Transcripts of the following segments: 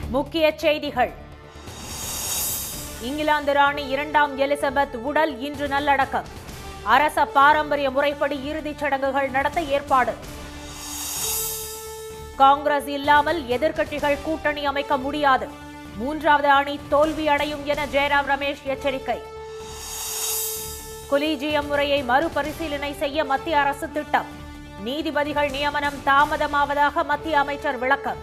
முக்கிய செய்திகள் இங்கிலாந்து ராணி இரண்டாம் எலிசபெத் உடல் இன்று நல்லடக்கம் அரச பாரம்பரிய முறைப்படி இறுதிச் சடங்குகள் நடத்த ஏற்பாடு காங்கிரஸ் இல்லாமல் எதிர்க்கட்சிகள் கூட்டணி அமைக்க முடியாது மூன்றாவது அணி தோல்வி அடையும் என ஜெயராம் ரமேஷ் எச்சரிக்கை கொலீஜியம் முறையை மறுபரிசீலனை செய்ய மத்திய அரசு திட்டம் நீதிபதிகள் நியமனம் தாமதமாவதாக மத்திய அமைச்சர் விளக்கம்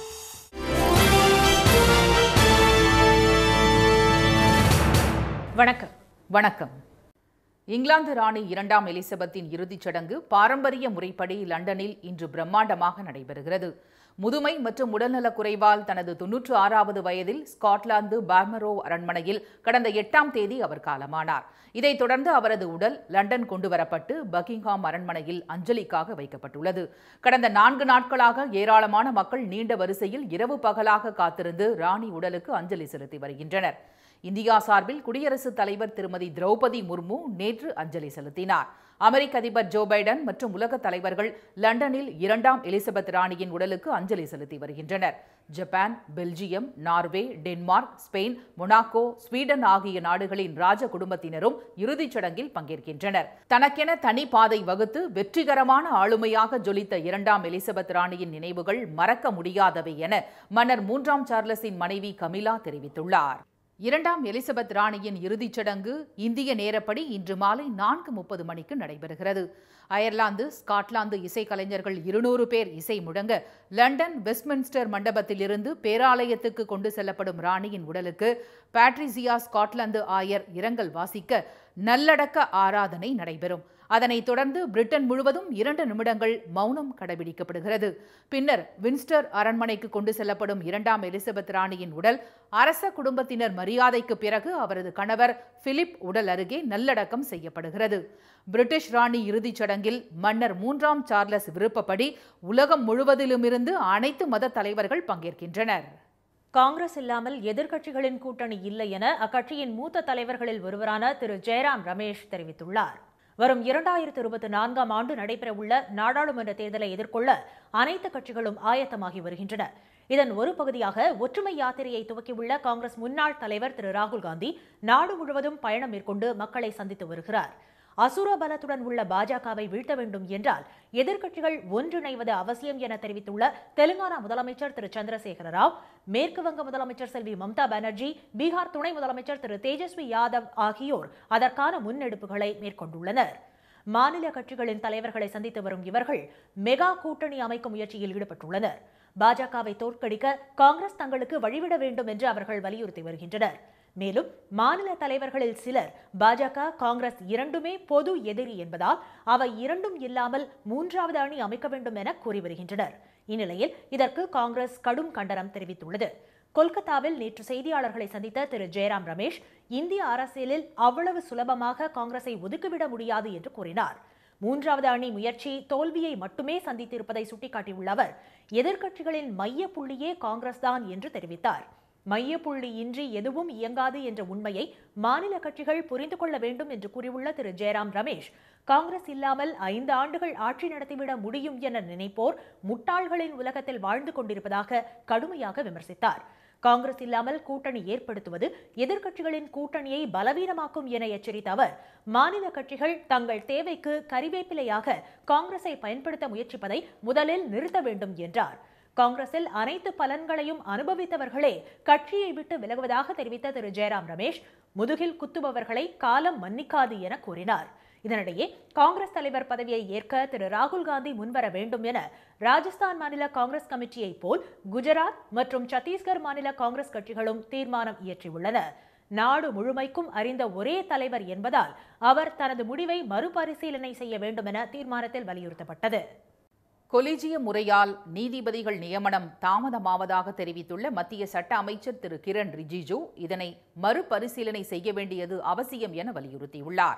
வணக்கம் வணக்கம் இங்கிலாந்து ராணி இரண்டாம் எலிசபெத்தின் இறுதிச் சடங்கு பாரம்பரிய முறைப்படி லண்டனில் இன்று பிரம்மாண்டமாக நடைபெறுகிறது முதுமை மற்றும் உடல்நலக் குறைவால் தனது தொன்னூற்று ஆறாவது வயதில் ஸ்காட்லாந்து பார்மரோ அரண்மனையில் கடந்த எட்டாம் தேதி அவர் காலமானார் இதைத் தொடர்ந்து அவரது உடல் லண்டன் கொண்டுவரப்பட்டு பக்கிங்ஹாம் அரண்மனையில் அஞ்சலிக்காக வைக்கப்பட்டுள்ளது கடந்த நான்கு நாட்களாக ஏராளமான மக்கள் நீண்ட வரிசையில் இரவு பகலாக காத்திருந்து ராணி உடலுக்கு அஞ்சலி செலுத்தி வருகின்றனர் இந்தியா சார்பில் குடியரசுத் தலைவர் திருமதி திரௌபதி முர்மு நேற்று அஞ்சலி செலுத்தினார் அமெரிக்க அதிபர் ஜோ பைடன் மற்றும் உலக தலைவர்கள் லண்டனில் இரண்டாம் எலிசபெத் ராணியின் உடலுக்கு அஞ்சலி செலுத்தி வருகின்றனர் Japan Belgium Norway Denmark Spain Monaco Sweden ஆகிய நாடுகளின் ராஜ குடும்பத்தினரும் இறுதிச் சடங்கில் பங்கேற்கின்றனர் தனக்கென தனி பாதை வகுத்து வெற்றிகரமான ஆளுமையாக ஜொலித்த இரண்டாம் எலிசபெத் ராணியின் நினைவுகள் மறக்க முடியாதவை என மன்னர் மூன்றாம் சார்லஸின் மனைவி கமிலா தெரிவித்துள்ளார் இரண்டாம் எலிசபெத் ராணியின் இறுதிச் சடங்கு இந்திய நேரப்படி இன்று மாலை நான்கு முப்பது மணிக்கு நடைபெறுகிறது அயர்லாந்து ஸ்காட்லாந்து இசைக்கலைஞர்கள் இருநூறு பேர் இசை முழங்க லண்டன் வெஸ்ட்மின்ஸ்டர் மண்டபத்திலிருந்து பேராலயத்துக்கு கொண்டு செல்லப்படும் ராணியின் உடலுக்கு பேட்ரிசியா ஸ்காட்லாந்து ஆயர் இரங்கல் வாசிக்க நல்லடக்க ஆராதனை நடைபெறும் அதனைத் தொடர்ந்து பிரிட்டன் முழுவதும் இரண்டு நிமிடங்கள் மௌனம் கடைபிடிக்கப்படுகிறது பின்னர் வின்ஸ்டர் அரண்மனைக்கு கொண்டு செல்லப்படும் இரண்டாம் எலிசபெத் ராணியின் உடல் அரச குடும்பத்தினர் மரியாதைக்கு பிறகு அவரது கணவர் பிலிப் உடல் அருகே நல்லடக்கம் செய்யப்படுகிறது பிரிட்டிஷ் ராணி இறுதிச் சடங்கில் மன்னர் மூன்றாம் சார்லஸ் விருப்பப்படி உலகம் முழுவதிலுமிருந்து அனைத்து மத தலைவர்கள் பங்கேற்கின்றனர் காங்கிரஸ் இல்லாமல் எதிர்க்கட்சிகளின் கூட்டணி இல்லை என அக்கட்சியின் மூத்த தலைவர்களில் ஒருவரான திரு ஜெயராம் ரமேஷ் தெரிவித்துள்ளார் வரும் இரண்டாயிரத்து இருபத்தி நான்காம் ஆண்டு நடைபெறவுள்ள நாடாளுமன்ற தேர்தலை எதிர்கொள்ள அனைத்து கட்சிகளும் ஆயத்தமாகி வருகின்றன இதன் ஒரு பகுதியாக ஒற்றுமை யாத்திரையை துவக்கியுள்ள காங்கிரஸ் முன்னாள் தலைவர் திரு ராகுல் காந்தி நாடு முழுவதும் பயணம் மேற்கொண்டு மக்களை சந்தித்து வருகிறார் அசுர பலத்துடன் உள்ள பாஜகவை வீழ்த்த வேண்டும் என்றால் எதிர்க்கட்சிகள் ஒன்றிணைவது அவசியம் என தெரிவித்துள்ள தெலுங்கானா முதலமைச்சர் திரு சந்திரசேகர ராவ் மேற்கு வங்க முதலமைச்சர் செல்வி மம்தா பானர்ஜி பீகார் துணை முதலமைச்சர் திரு தேஜஸ்வி யாதவ் ஆகியோர் அதற்கான முன்னெடுப்புகளை மேற்கொண்டுள்ளனர் மாநில கட்சிகளின் தலைவர்களை சந்தித்து வரும் இவர்கள் மெகா கூட்டணி அமைக்கும் முயற்சியில் ஈடுபட்டுள்ளனர் பாஜகவை தோற்கடிக்க காங்கிரஸ் தங்களுக்கு வழிவிட வேண்டும் என்று அவர்கள் வலியுறுத்தி வருகின்றனர் மேலும் மாநில தலைவர்களில் சிலர் பாஜக காங்கிரஸ் இரண்டுமே பொது எதிரி என்பதால் அவை இரண்டும் இல்லாமல் மூன்றாவது அணி அமைக்க வேண்டும் என கூறி வருகின்றனர் இந்நிலையில் இதற்கு காங்கிரஸ் கடும் கண்டனம் தெரிவித்துள்ளது கொல்கத்தாவில் நேற்று செய்தியாளர்களை சந்தித்த திரு ஜெயராம் ரமேஷ் இந்திய அரசியலில் அவ்வளவு சுலபமாக காங்கிரஸை ஒதுக்கிவிட முடியாது என்று கூறினார் மூன்றாவது அணி முயற்சி தோல்வியை மட்டுமே சந்தித்திருப்பதை சுட்டிக்காட்டியுள்ள அவர் எதிர்க்கட்சிகளின் மைய புள்ளியே காங்கிரஸ் தான் என்று தெரிவித்தார் மையப்புள்ளி இன்றி எதுவும் இயங்காது என்ற உண்மையை மாநில கட்சிகள் புரிந்து கொள்ள வேண்டும் என்று கூறியுள்ள திரு ஜெயராம் ரமேஷ் காங்கிரஸ் இல்லாமல் ஐந்து ஆண்டுகள் ஆட்சி நடத்திவிட முடியும் என நினைப்போர் முட்டாள்களின் உலகத்தில் வாழ்ந்து கொண்டிருப்பதாக கடுமையாக விமர்சித்தார் காங்கிரஸ் இல்லாமல் கூட்டணி ஏற்படுத்துவது எதிர்க்கட்சிகளின் கூட்டணியை பலவீனமாக்கும் என எச்சரித்த அவர் மாநில கட்சிகள் தங்கள் தேவைக்கு கரிவேப்பிலையாக காங்கிரஸை பயன்படுத்த முயற்சிப்பதை முதலில் நிறுத்த வேண்டும் என்றார் காங்கிரஸில் அனைத்து பலன்களையும் அனுபவித்தவர்களே கட்சியை விட்டு விலகுவதாக தெரிவித்த திரு ஜெயராம் ரமேஷ் முதுகில் குத்துபவர்களை காலம் மன்னிக்காது என கூறினார் இதனிடையே காங்கிரஸ் தலைவர் பதவியை ஏற்க திரு ராகுல் காந்தி முன்வர வேண்டும் என ராஜஸ்தான் மாநில காங்கிரஸ் கமிட்டியைப் போல் குஜராத் மற்றும் சத்தீஸ்கர் மாநில காங்கிரஸ் கட்சிகளும் தீர்மானம் இயற்றியுள்ளன நாடு முழுமைக்கும் அறிந்த ஒரே தலைவர் என்பதால் அவர் தனது முடிவை மறுபரிசீலனை செய்ய வேண்டும் என தீர்மானத்தில் வலியுறுத்தப்பட்டது கொலிஜிய முறையால் நீதிபதிகள் நியமனம் தாமதமாவதாக தெரிவித்துள்ள மத்திய சட்ட அமைச்சர் திரு கிரண் ரிஜிஜு இதனை மறுபரிசீலனை செய்ய வேண்டியது அவசியம் என வலியுறுத்தியுள்ளார்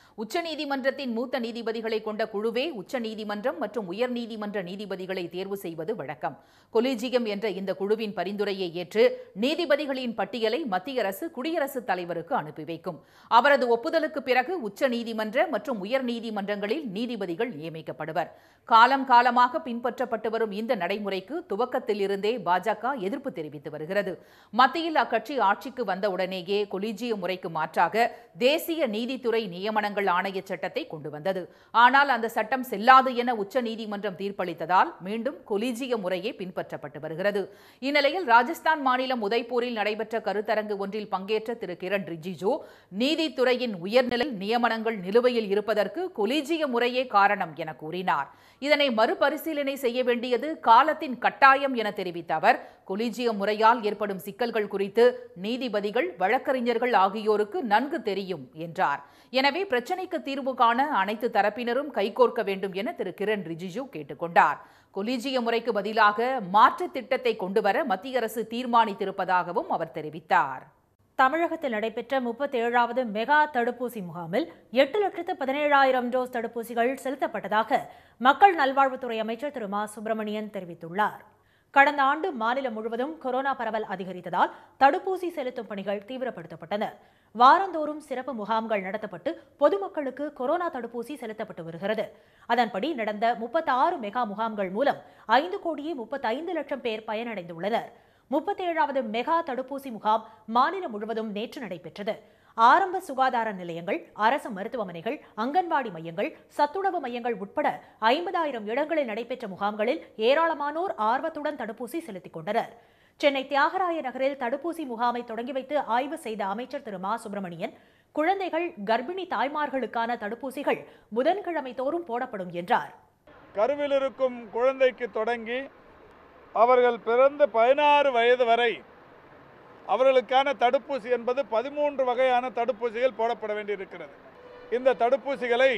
உச்சநீதிமன்றத்தின் மூத்த நீதிபதிகளை கொண்ட குழுவே உச்சநீதிமன்றம் மற்றும் உயர்நீதிமன்ற நீதிபதிகளை தேர்வு செய்வது வழக்கம் கொலிஜியம் என்ற இந்த குழுவின் பரிந்துரையை ஏற்று நீதிபதிகளின் பட்டியலை மத்திய அரசு குடியரசுத் தலைவருக்கு அனுப்பி வைக்கும் அவரது ஒப்புதலுக்கு பிறகு உச்சநீதிமன்ற மற்றும் உயர்நீதிமன்றங்களில் நீதிபதிகள் நியமிக்கப்படுவர் காலம் காலமாக பின்பற்றப்பட்டு வரும் இந்த நடைமுறைக்கு துவக்கத்திலிருந்தே பாஜக எதிர்ப்பு தெரிவித்து வருகிறது மத்தியில் அக்கட்சி ஆட்சிக்கு வந்தவுடனேயே கொலிஜிய முறைக்கு மாற்றாக தேசிய நீதித்துறை நியமனங்கள் ஆணைய சட்டத்தை கொண்டு வந்தது ஆனால் அந்த சட்டம் செல்லாது என உச்சநீதிமன்றம் தீர்ப்பளித்ததால் மீண்டும் கொலிஜிய முறையே பின்பற்றப்பட்டு வருகிறது இந்நிலையில் ராஜஸ்தான் மாநிலம் உதய்பூரில் நடைபெற்ற கருத்தரங்கு ஒன்றில் பங்கேற்ற திரு கிரண் ரிஜிஜு நீதித்துறையின் உயர்நிலை நியமனங்கள் நிலுவையில் இருப்பதற்கு கொலிஜிய முறையே காரணம் என கூறினார் இதனை மறுபரிசீலனை செய்ய வேண்டியது காலத்தின் கட்டாயம் என தெரிவித்த அவர் கொலிஜிய முறையால் ஏற்படும் சிக்கல்கள் குறித்து நீதிபதிகள் வழக்கறிஞர்கள் ஆகியோருக்கு நன்கு தெரியும் என்றார் எனவே பிரச்சினைக்கு தீர்வு காண அனைத்து தரப்பினரும் கைகோர்க்க வேண்டும் என திரு கிரண் ரிஜிஜு கேட்டுக்கொண்டார் கொலிஜிய முறைக்கு பதிலாக மாற்று திட்டத்தை கொண்டுவர மத்திய அரசு தீர்மானித்திருப்பதாகவும் அவர் தெரிவித்தார் தமிழகத்தில் நடைபெற்ற முப்பத்தேழாவது மெகா தடுப்பூசி முகாமில் எட்டு லட்சத்து பதினேழாயிரம் டோஸ் தடுப்பூசிகள் செலுத்தப்பட்டதாக மக்கள் நல்வாழ்வுத்துறை அமைச்சர் திரு மா சுப்பிரமணியன் தெரிவித்துள்ளார் கடந்த ஆண்டு மாநிலம் முழுவதும் கொரோனா பரவல் அதிகரித்ததால் தடுப்பூசி செலுத்தும் பணிகள் தீவிரப்படுத்தப்பட்டன வாரந்தோறும் சிறப்பு முகாம்கள் நடத்தப்பட்டு பொதுமக்களுக்கு கொரோனா தடுப்பூசி செலுத்தப்பட்டு வருகிறது அதன்படி நடந்த முப்பத்தாறு மெகா முகாம்கள் மூலம் ஐந்து கோடியே முப்பத்தைந்து லட்சம் பேர் பயனடைந்துள்ளனர் முப்பத்தேழாவது மெகா தடுப்பூசி முகாம் மாநிலம் முழுவதும் நேற்று நடைபெற்றது ஆரம்ப சுகாதார நிலையங்கள் அரசு மருத்துவமனைகள் அங்கன்வாடி மையங்கள் சத்துணவு மையங்கள் உட்பட ஐம்பதாயிரம் இடங்களில் நடைபெற்ற முகாம்களில் ஏராளமானோர் ஆர்வத்துடன் தடுப்பூசி செலுத்திக் கொண்டனர் சென்னை தியாகராய நகரில் தடுப்பூசி முகாமை தொடங்கி வைத்து ஆய்வு செய்த அமைச்சர் திரு மா சுப்பிரமணியன் குழந்தைகள் கர்ப்பிணி தாய்மார்களுக்கான தடுப்பூசிகள் புதன்கிழமை தோறும் போடப்படும் என்றார் கருவில் இருக்கும் குழந்தைக்கு தொடங்கி அவர்கள் பிறந்து பதினாறு வயது வரை அவர்களுக்கான தடுப்பூசி என்பது பதிமூன்று வகையான தடுப்பூசிகள் போடப்பட வேண்டியிருக்கிறது இந்த தடுப்பூசிகளை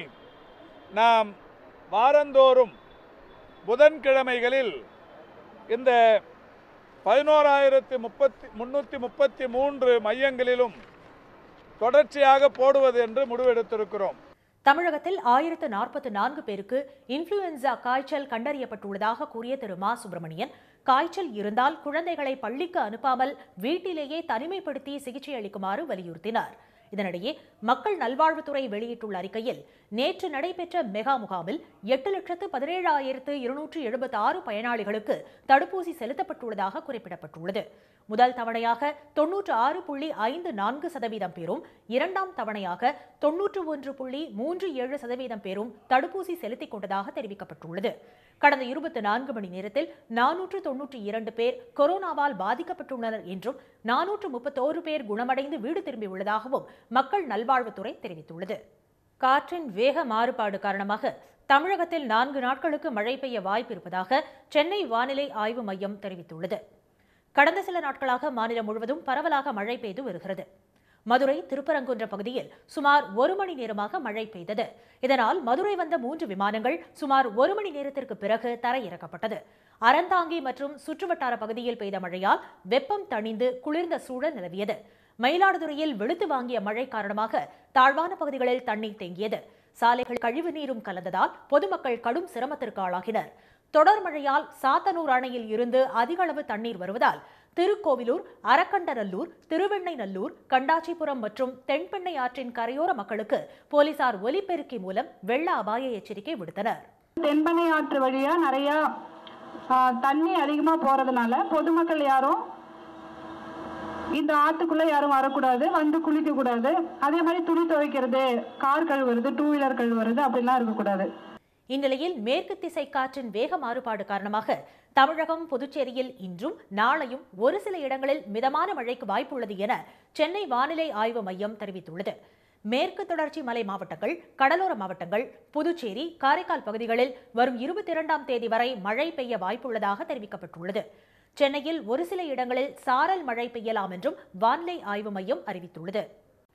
நாம் வாரந்தோறும் புதன்கிழமைகளில் இந்த பதினோராயிரத்தி முப்பத்தி முன்னூற்றி முப்பத்தி மூன்று மையங்களிலும் தொடர்ச்சியாக போடுவது என்று முடிவெடுத்திருக்கிறோம் தமிழகத்தில் ஆயிரத்து நாற்பத்து நான்கு பேருக்கு இன்ஃப்ளூயன்சா காய்ச்சல் கண்டறியப்பட்டுள்ளதாக கூறிய திரு மா சுப்பிரமணியன் காய்ச்சல் இருந்தால் குழந்தைகளை பள்ளிக்கு அனுப்பாமல் வீட்டிலேயே தனிமைப்படுத்தி சிகிச்சை அளிக்குமாறு வலியுறுத்தினார் இதனிடையே மக்கள் நல்வாழ்வுத்துறை வெளியிட்டுள்ள அறிக்கையில் நேற்று நடைபெற்ற மெகா முகாமில் எட்டு லட்சத்து பதினேழாயிரத்து இருநூற்று எழுபத்தி ஆறு பயனாளிகளுக்கு தடுப்பூசி செலுத்தப்பட்டுள்ளதாக குறிப்பிடப்பட்டுள்ளது முதல் தவணையாக தொன்னூற்று ஆறு புள்ளி ஐந்து நான்கு சதவீதம் பேரும் இரண்டாம் தவணையாக தொன்னூற்று ஒன்று புள்ளி மூன்று ஏழு சதவீதம் பேரும் தடுப்பூசி செலுத்திக் கொண்டதாக தெரிவிக்கப்பட்டுள்ளது கடந்த இருபத்தி நான்கு மணி நேரத்தில் நானூற்று தொன்னூற்றி இரண்டு பேர் கொரோனாவால் பாதிக்கப்பட்டுள்ளனர் என்றும் நானூற்று முப்பத்தோரு பேர் குணமடைந்து வீடு திரும்பியுள்ளதாகவும் மக்கள் நல்வாழ்வுத்துறை தெரிவித்துள்ளது காற்றின் வேக மாறுபாடு காரணமாக தமிழகத்தில் நான்கு நாட்களுக்கு மழை பெய்ய வாய்ப்பு இருப்பதாக சென்னை வானிலை ஆய்வு மையம் தெரிவித்துள்ளது கடந்த சில நாட்களாக மாநிலம் முழுவதும் பரவலாக மழை பெய்து வருகிறது மதுரை திருப்பரங்குன்ற பகுதியில் சுமார் ஒரு மணி நேரமாக மழை பெய்தது இதனால் மதுரை வந்த மூன்று விமானங்கள் சுமார் ஒரு மணி நேரத்திற்கு பிறகு தரையிறக்கப்பட்டது அறந்தாங்கி மற்றும் சுற்றுவட்டார பகுதியில் பெய்த மழையால் வெப்பம் தணிந்து குளிர்ந்த சூழல் நிலவியது மயிலாடுதுறையில் வெளுத்து வாங்கிய மழை காரணமாக தாழ்வான பகுதிகளில் தண்ணீர் தேங்கியது சாலைகள் கழிவு நீரும் கலந்ததால் பொதுமக்கள் கடும் சிரமத்திற்கு ஆளாகினர் தொடர் மழையால் சாத்தனூர் அணையில் இருந்து அதிக அளவு தண்ணீர் வருவதால் திருக்கோவிலூர் அரக்கண்டநல்லூர் திருவெண்ணைநல்லூர் கண்டாச்சிபுரம் மற்றும் தென்பெண்ணை ஆற்றின் கரையோர மக்களுக்கு போலீசார் ஒலிபெருக்கி மூலம் வெள்ள அபாய எச்சரிக்கை விடுத்தனர் தென்பெண்ணை ஆற்று வழியா நிறைய ஆ, தண்ணி அதிகமா போறதுனால பொதுமக்கள் யாரும் இந்த ஆத்துக்குள்ள யாரும் வரக்கூடாது வந்து குளிக்க கூடாது அதே மாதிரி துணி துவைக்கிறது கார் கழுவுறது டூ வீலர் கழுவுறது அப்படிலாம் இருக்கக்கூடாது இந்நிலையில் மேற்கு திசை காற்றின் வேக மாறுபாடு காரணமாக தமிழகம் புதுச்சேரியில் இன்றும் நாளையும் ஒரு சில இடங்களில் மிதமான மழைக்கு வாய்ப்புள்ளது என சென்னை வானிலை ஆய்வு மையம் தெரிவித்துள்ளது மேற்கு தொடர்ச்சி மலை மாவட்டங்கள் கடலோர மாவட்டங்கள் புதுச்சேரி காரைக்கால் பகுதிகளில் வரும் இருபத்தி இரண்டாம் தேதி வரை மழை பெய்ய வாய்ப்புள்ளதாக தெரிவிக்கப்பட்டுள்ளது சென்னையில் ஒரு சில இடங்களில் சாரல் மழை பெய்யலாம் என்றும் வானிலை ஆய்வு மையம் அறிவித்துள்ளது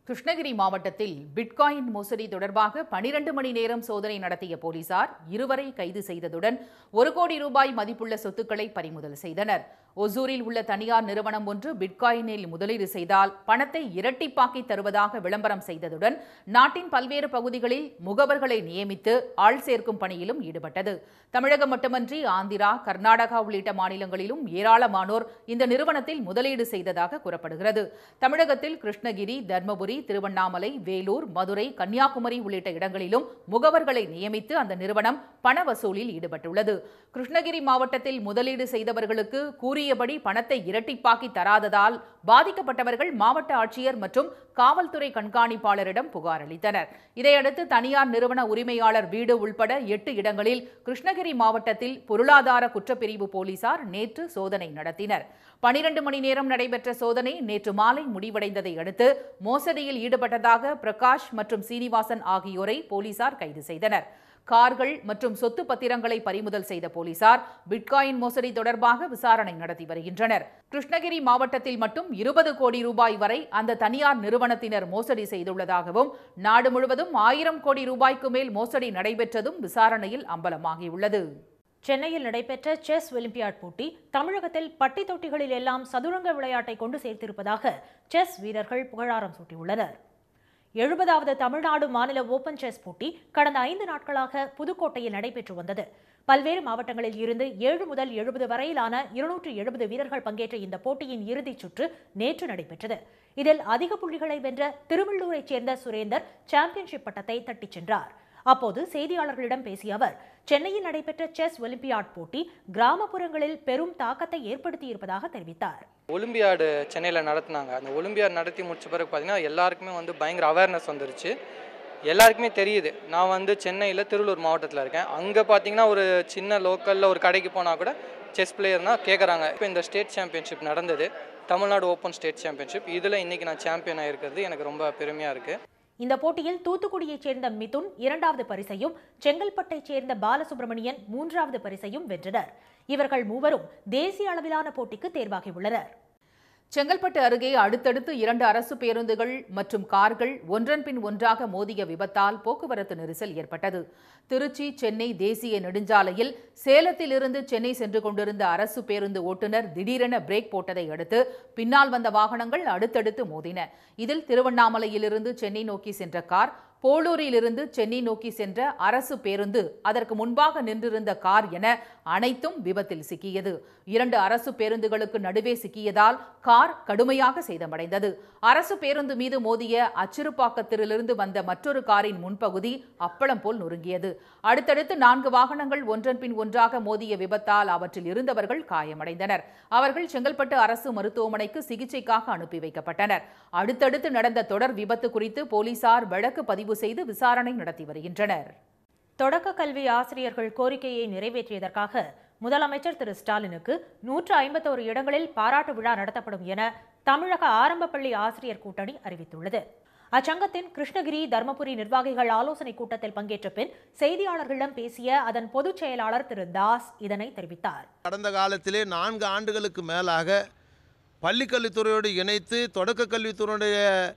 கிருஷ்ணகிரி மாவட்டத்தில் பிட்காயின் மோசடி தொடர்பாக பனிரண்டு மணி நேரம் சோதனை நடத்திய போலீசார் இருவரை கைது செய்ததுடன் ஒரு கோடி ரூபாய் மதிப்புள்ள சொத்துக்களை பறிமுதல் செய்தனர் ஒசூரில் உள்ள தனியார் நிறுவனம் ஒன்று பிட்காயினில் முதலீடு செய்தால் பணத்தை இரட்டிப்பாக்கி தருவதாக விளம்பரம் செய்ததுடன் நாட்டின் பல்வேறு பகுதிகளில் முகவர்களை நியமித்து ஆள் சேர்க்கும் பணியிலும் ஈடுபட்டது தமிழகம் மட்டுமன்றி ஆந்திரா கர்நாடகா உள்ளிட்ட மாநிலங்களிலும் ஏராளமானோர் இந்த நிறுவனத்தில் முதலீடு செய்ததாக கூறப்படுகிறது தமிழகத்தில் கிருஷ்ணகிரி தர்மபுரி திருவண்ணாமலை வேலூர் மதுரை கன்னியாகுமரி உள்ளிட்ட இடங்களிலும் முகவர்களை நியமித்து அந்த நிறுவனம் பண வசூலில் ஈடுபட்டுள்ளது கிருஷ்ணகிரி மாவட்டத்தில் முதலீடு செய்தவர்களுக்கு கூறியபடி பணத்தை இரட்டிப்பாக்கி தராததால் பாதிக்கப்பட்டவர்கள் மாவட்ட ஆட்சியர் மற்றும் காவல்துறை கண்காணிப்பாளரிடம் புகார் அளித்தனர் இதையடுத்து தனியார் நிறுவன உரிமையாளர் வீடு உள்பட எட்டு இடங்களில் கிருஷ்ணகிரி மாவட்டத்தில் பொருளாதார குற்றப்பிரிவு போலீசார் நேற்று சோதனை நடத்தினர் பனிரண்டு மணி நேரம் நடைபெற்ற சோதனை நேற்று மாலை முடிவடைந்ததை அடுத்து மோசடியில் ஈடுபட்டதாக பிரகாஷ் மற்றும் சீனிவாசன் ஆகியோரை போலீசார் கைது செய்தனர் கார்கள் மற்றும் சொத்து பத்திரங்களை பறிமுதல் செய்த போலீசார் பிட்காயின் மோசடி தொடர்பாக விசாரணை நடத்தி வருகின்றனர் கிருஷ்ணகிரி மாவட்டத்தில் மட்டும் இருபது கோடி ரூபாய் வரை அந்த தனியார் நிறுவனத்தினர் மோசடி செய்துள்ளதாகவும் நாடு முழுவதும் ஆயிரம் கோடி ரூபாய்க்கு மேல் மோசடி நடைபெற்றதும் விசாரணையில் அம்பலமாகியுள்ளது சென்னையில் நடைபெற்ற செஸ் ஒலிம்பியாட் போட்டி தமிழகத்தில் பட்டி தொட்டிகளில் எல்லாம் சதுரங்க விளையாட்டை கொண்டு சேர்த்திருப்பதாக செஸ் வீரர்கள் புகழாரம் சூட்டியுள்ளனர் எழுபதாவது தமிழ்நாடு மாநில ஓபன் செஸ் போட்டி கடந்த ஐந்து நாட்களாக புதுக்கோட்டையில் நடைபெற்று வந்தது பல்வேறு மாவட்டங்களில் இருந்து ஏழு முதல் எழுபது வரையிலான இருநூற்று எழுபது வீரர்கள் பங்கேற்ற இந்த போட்டியின் இறுதிச் சுற்று நேற்று நடைபெற்றது இதில் அதிக புள்ளிகளை வென்ற திருவள்ளூரைச் சேர்ந்த சுரேந்தர் சாம்பியன்ஷிப் பட்டத்தை தட்டிச் சென்றார் அப்போது செய்தியாளர்களிடம் பேசிய அவர் சென்னையில் நடைபெற்ற செஸ் ஒலிம்பியாட் போட்டி கிராமப்புறங்களில் பெரும் தாக்கத்தை ஏற்படுத்தியிருப்பதாக தெரிவித்தார் ஒலிம்பியாடு சென்னையில் நடத்துனாங்க அந்த ஒலிம்பியாட் நடத்தி முடிச்ச பிறகு பார்த்தீங்கன்னா எல்லாருக்குமே வந்து பயங்கர அவேர்னஸ் வந்துருச்சு எல்லாருக்குமே தெரியுது நான் வந்து சென்னையில் திருவள்ளூர் மாவட்டத்தில் இருக்கேன் அங்கே பார்த்தீங்கன்னா ஒரு சின்ன லோக்கலில் ஒரு கடைக்கு போனால் கூட செஸ் பிளேயர்னா கேட்குறாங்க இப்போ இந்த ஸ்டேட் சாம்பியன்ஷிப் நடந்தது தமிழ்நாடு ஓப்பன் ஸ்டேட் சாம்பியன்ஷிப் இதில் இன்றைக்கி நான் சாம்பியன் ஆகிருக்கிறது எனக்கு ரொம்ப பெருமையாக இருக்குது இந்த போட்டியில் தூத்துக்குடியைச் சேர்ந்த மிதுன் இரண்டாவது பரிசையும் செங்கல்பட்டைச் சேர்ந்த பாலசுப்ரமணியன் மூன்றாவது பரிசையும் வென்றனர் இவர்கள் மூவரும் தேசிய அளவிலான போட்டிக்கு தேர்வாகியுள்ளனர் செங்கல்பட்டு அருகே அடுத்தடுத்து இரண்டு அரசு பேருந்துகள் மற்றும் கார்கள் ஒன்றன் பின் ஒன்றாக மோதிய விபத்தால் போக்குவரத்து நெரிசல் ஏற்பட்டது திருச்சி சென்னை தேசிய நெடுஞ்சாலையில் சேலத்திலிருந்து சென்னை சென்று கொண்டிருந்த அரசு பேருந்து ஓட்டுநர் திடீரென பிரேக் போட்டதை அடுத்து பின்னால் வந்த வாகனங்கள் அடுத்தடுத்து மோதின இதில் திருவண்ணாமலையிலிருந்து சென்னை நோக்கி சென்ற கார் போலூரிலிருந்து சென்னை நோக்கி சென்ற அரசு பேருந்து அதற்கு முன்பாக நின்றிருந்த கார் என அனைத்தும் விபத்தில் சிக்கியது இரண்டு அரசு பேருந்துகளுக்கு நடுவே சிக்கியதால் கார் கடுமையாக சேதமடைந்தது அரசு பேருந்து மீது மோதிய அச்சிறுபாக்கத்திலிருந்து வந்த மற்றொரு காரின் முன்பகுதி அப்பளம் போல் நொறுங்கியது அடுத்தடுத்து நான்கு வாகனங்கள் ஒன்றன் பின் ஒன்றாக மோதிய விபத்தால் அவற்றில் இருந்தவர்கள் காயமடைந்தனர் அவர்கள் செங்கல்பட்டு அரசு மருத்துவமனைக்கு சிகிச்சைக்காக அனுப்பி வைக்கப்பட்டனர் அடுத்தடுத்து நடந்த தொடர் விபத்து குறித்து போலீசார் வழக்கு பதிவு செய்து விசாரணை நடத்தி வருகின்றனர் தொடக்க கல்வி ஆசிரியர்கள் கோரிக்கையை நிறைவேற்றியதற்காக முதலமைச்சர் திரு ஸ்டாலினுக்கு நூற்று ஐம்பத்தோரு இடங்களில் பாராட்டு விழா நடத்தப்படும் என தமிழக ஆரம்ப பள்ளி ஆசிரியர் கூட்டணி அறிவித்துள்ளது அச்சங்கத்தின் கிருஷ்ணகிரி தர்மபுரி நிர்வாகிகள் ஆலோசனைக் கூட்டத்தில் பங்கேற்ற பின் செய்தியாளர்களிடம் பேசிய அதன் பொதுச் செயலாளர் திரு தாஸ் இதனை தெரிவித்தார் கடந்த காலத்திலே நான்கு ஆண்டுகளுக்கு மேலாக பள்ளிக்கல்வித்துறையோடு இணைத்து தொடக்க கல்வித்துறையுடைய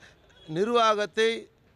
நிர்வாகத்தை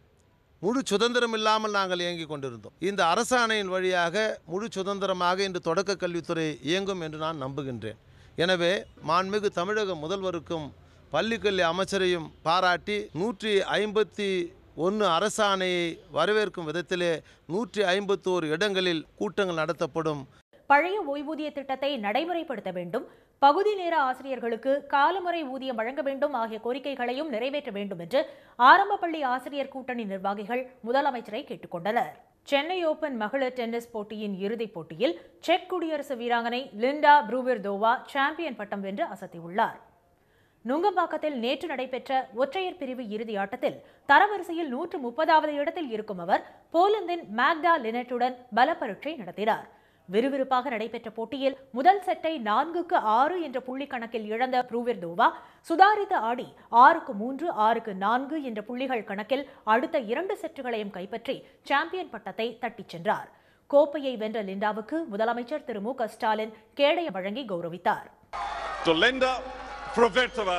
முழு சுதந்திரம் இல்லாமல் நாங்கள் இயங்கிக் கொண்டிருந்தோம் இந்த அரசாணையின் வழியாக முழு சுதந்திரமாக இன்று தொடக்க கல்வித்துறை இயங்கும் என்று நான் நம்புகின்றேன் எனவே மாண்புமிகு தமிழக முதல்வருக்கும் பள்ளிக்கல்வி அமைச்சரையும் பாராட்டி நூற்றி ஐம்பத்தி ஒன்று அரசாணையை வரவேற்கும் விதத்திலே நூற்றி ஐம்பத்தோரு இடங்களில் கூட்டங்கள் நடத்தப்படும் பழைய ஓய்வூதிய திட்டத்தை நடைமுறைப்படுத்த வேண்டும் பகுதி நேர ஆசிரியர்களுக்கு காலமுறை ஊதியம் வழங்க வேண்டும் ஆகிய கோரிக்கைகளையும் நிறைவேற்ற வேண்டும் என்று ஆரம்ப பள்ளி ஆசிரியர் கூட்டணி நிர்வாகிகள் முதலமைச்சரை கேட்டுக்கொண்டனர் சென்னை ஓபன் மகளிர் டென்னிஸ் போட்டியின் இறுதிப் போட்டியில் செக் குடியரசு வீராங்கனை லிண்டா ப்ரூவிர்தோவா சாம்பியன் பட்டம் வென்று அசத்தியுள்ளார் நுங்கம்பாக்கத்தில் நேற்று நடைபெற்ற ஒற்றையர் பிரிவு இறுதி ஆட்டத்தில் தரவரிசையில் நூற்று முப்பதாவது இடத்தில் இருக்கும் அவர் போலந்தின் மேக்டா லினட்டுடன் பலப்பரீட்சை நடத்தினார் விறுவிறுப்பாக நடைபெற்ற போட்டியில் முதல் செட்டை நான்குக்கு ஆறு என்ற புள்ளி கணக்கில் இழந்த ப்ரூவிர்தோவா சுதாரித்து ஆடி ஆறுக்கு மூன்று ஆறுக்கு நான்கு என்ற புள்ளிகள் கணக்கில் அடுத்த இரண்டு செட்டுகளையும் கைப்பற்றி சாம்பியன் பட்டத்தை தட்டிச் சென்றார் கோப்பையை வென்ற லிண்டாவுக்கு முதலமைச்சர் திரு மு க ஸ்டாலின் கேடயம் வழங்கி கௌரவித்தார் to Linda Provetova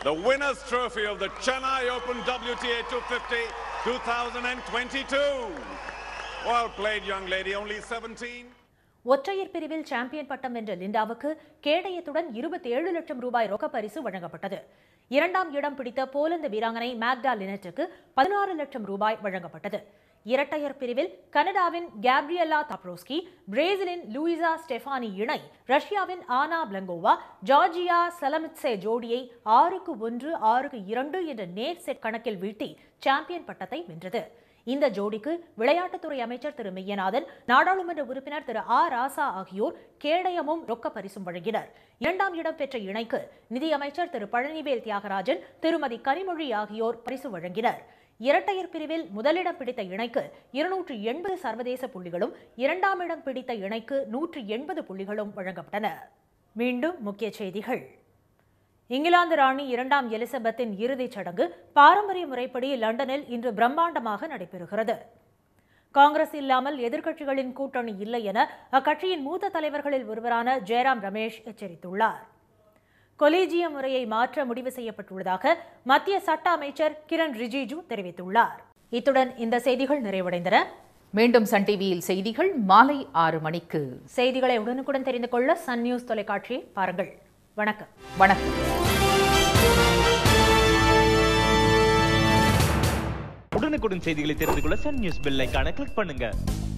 the winner's trophy of the Chennai Open WTA 250 2022. Well played, young lady, only 17. ஒற்றையர் பிரிவில் சாம்பியன் பட்டம் வென்ற லிண்டாவுக்கு கேடயத்துடன் இருபத்தி ஏழு லட்சம் ரூபாய் ரொக்கப் பரிசு வழங்கப்பட்டது இரண்டாம் இடம் பிடித்த போலந்து வீராங்கனை மேக்டா லினட்டுக்கு பதினாறு லட்சம் ரூபாய் வழங்கப்பட்டது இரட்டையர் பிரிவில் கனடாவின் கேப்ரியலா தப்ரோஸ்கி பிரேசிலின் லூயிசா ஸ்டெஃபானி இணை ரஷ்யாவின் ஆனா பிளங்கோவா ஜார்ஜியா சலமிட்சே ஜோடியை ஆறுக்கு ஒன்று ஆறுக்கு இரண்டு என்ற நேர் செட் கணக்கில் வீழ்த்தி சாம்பியன் பட்டத்தை வென்றது இந்த ஜோடிக்கு விளையாட்டுத்துறை அமைச்சர் திரு மெய்யநாதன் நாடாளுமன்ற உறுப்பினர் திரு ஆ ராசா ஆகியோர் கேடயமும் ரொக்க பரிசும் வழங்கினர் இரண்டாம் இடம் பெற்ற இணைக்கு நிதியமைச்சர் திரு பழனிவேல் தியாகராஜன் திருமதி கனிமொழி ஆகியோர் பரிசு வழங்கினர் இரட்டையர் பிரிவில் முதலிடம் பிடித்த இணைக்கு இருநூற்று எண்பது சர்வதேச புள்ளிகளும் இரண்டாம் இடம் பிடித்த இணைக்கு நூற்று எண்பது புள்ளிகளும் வழங்கப்பட்டன மீண்டும் முக்கிய செய்திகள் இங்கிலாந்து ராணி இரண்டாம் எலிசபெத்தின் இறுதிச் சடங்கு பாரம்பரிய முறைப்படி லண்டனில் இன்று பிரம்மாண்டமாக நடைபெறுகிறது காங்கிரஸ் இல்லாமல் எதிர்க்கட்சிகளின் கூட்டணி இல்லை என அக்கட்சியின் மூத்த தலைவர்களில் ஒருவரான ஜெயராம் ரமேஷ் எச்சரித்துள்ளார் கொலீஜிய முறையை மாற்ற முடிவு செய்யப்பட்டுள்ளதாக மத்திய சட்ட அமைச்சர் கிரண் ரிஜிஜு தெரிவித்துள்ளார் இத்துடன் இந்த செய்திகள் நிறைவடைந்தன மீண்டும் சன் டிவியில் செய்திகள் மாலை ஆறு மணிக்கு செய்திகளை உடனுக்குடன் தெரிந்து கொள்ள சன் நியூஸ் தொலைக்காட்சியை பாருங்கள் வணக்கம் வணக்கம் உடனுக்குடன் செய்திகளை தெரிந்து கொள்ள சன் நியூஸ் பெல் ஐகானை கிளிக் பண்ணுங்க